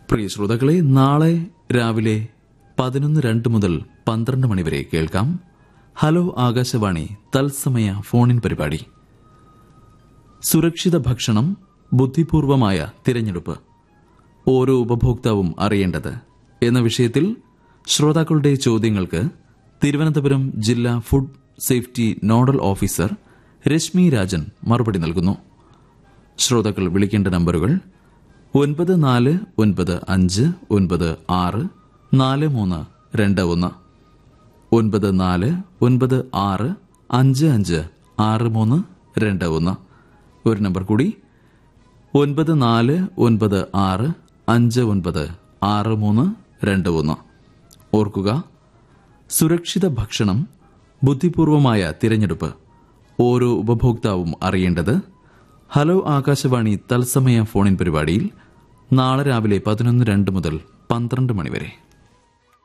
പ്രിയ ശ്രോതാക്കളെ നാളെ രാവിലെ പതിനൊന്ന് രണ്ട് മുതൽ പന്ത്രണ്ട് മണിവരെ കേൾക്കാം ഹലോ ആകാശവാണി തത്സമയ ഫോണിൻ പരിപാടി സുരക്ഷിത ഭക്ഷണം ബുദ്ധിപൂർവമായ തിരഞ്ഞെടുപ്പ് ഓരോ ഉപഭോക്താവും അറിയേണ്ടത് എന്ന വിഷയത്തിൽ ശ്രോതാക്കളുടെ ചോദ്യങ്ങൾക്ക് തിരുവനന്തപുരം ജില്ലാ food safety nodal officer Reshmi Rajan മറുപടി നൽകുന്നു ശ്രോതാക്കൾ വിളിക്കേണ്ട നമ്പറുകൾ ഒൻപത് നാല് ഒൻപത് അഞ്ച് ഒൻപത് ആറ് നാല് മൂന്ന് രണ്ട് ഒന്ന് ഒൻപത് നാല് ഒൻപത് ആറ് അഞ്ച് അഞ്ച് ആറ് മൂന്ന് രണ്ട് ഒന്ന് ഒരു നമ്പർ കൂടി ഒൻപത് നാല് ഒൻപത് ആറ് അഞ്ച് ഒൻപത് ആറ് മൂന്ന് രണ്ട് ഒന്ന് ഓർക്കുക സുരക്ഷിത ഭക്ഷണം ബുദ്ധിപൂർവമായ തിരഞ്ഞെടുപ്പ് ഓരോ ഉപഭോക്താവും അറിയേണ്ടത് ഹലോ ആകാശവാണി തത്സമയ ഫോണിൻ പരിപാടിയിൽ നാളെ രാവിലെ പതിനൊന്ന് രണ്ട് മുതൽ പന്ത്രണ്ട് മണിവരെ